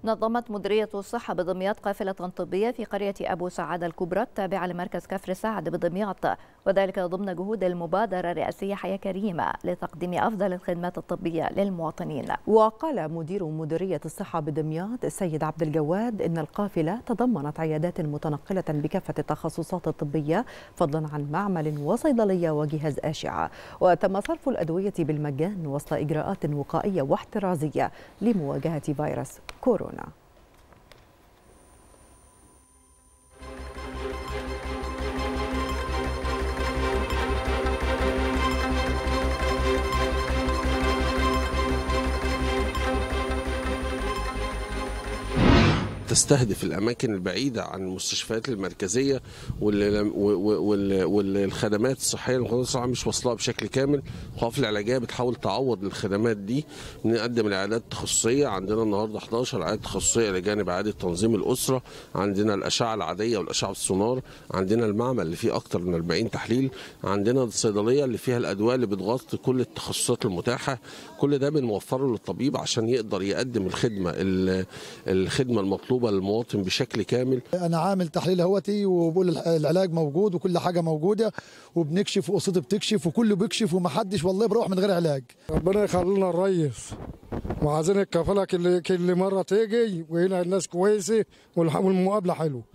نظمت مديرية الصحة بدمياط قافلة طبية في قرية أبو سعادة الكبرى التابعة لمركز كفر سعد بدمياط وذلك ضمن جهود المبادرة الرئاسية حياة كريمة لتقديم أفضل الخدمات الطبية للمواطنين وقال مدير مديرية الصحة بدمياط السيد عبد الجواد إن القافلة تضمنت عيادات متنقلة بكافة التخصصات الطبية فضلا عن معمل وصيدلية وجهاز أشعة وتم صرف الأدوية بالمجان وسط إجراءات وقائية واحترازية لمواجهة فيروس كورونا تستهدف الاماكن البعيده عن المستشفيات المركزيه والخدمات الصحيه المخدرات الصحيه مش واصلها بشكل كامل القوافل العلاجيه بتحاول تعوض الخدمات دي نقدم العيادات التخصصيه عندنا النهارده 11 عياده تخصصيه الى جانب اعاده تنظيم الاسره عندنا الاشعه العاديه والاشعه بالسونار عندنا المعمل اللي فيه اكثر من 40 تحليل عندنا الصيدليه اللي فيها الادويه اللي بتغطي كل التخصصات المتاحه كل ده بنوفره للطبيب عشان يقدر يقدم الخدمه الخدمه المطلوبه مطلوبه للمواطن بشكل كامل انا عامل تحليل هوتي وبقول العلاج موجود وكل حاجه موجوده وبنكشف وقصتي بتكشف وكله بيكشف ومحدش والله بروح من غير علاج ربنا يخلينا الريس وعايزين الكفاله كل كل مره تيجي وهنا الناس كويسه والمقابله حلوه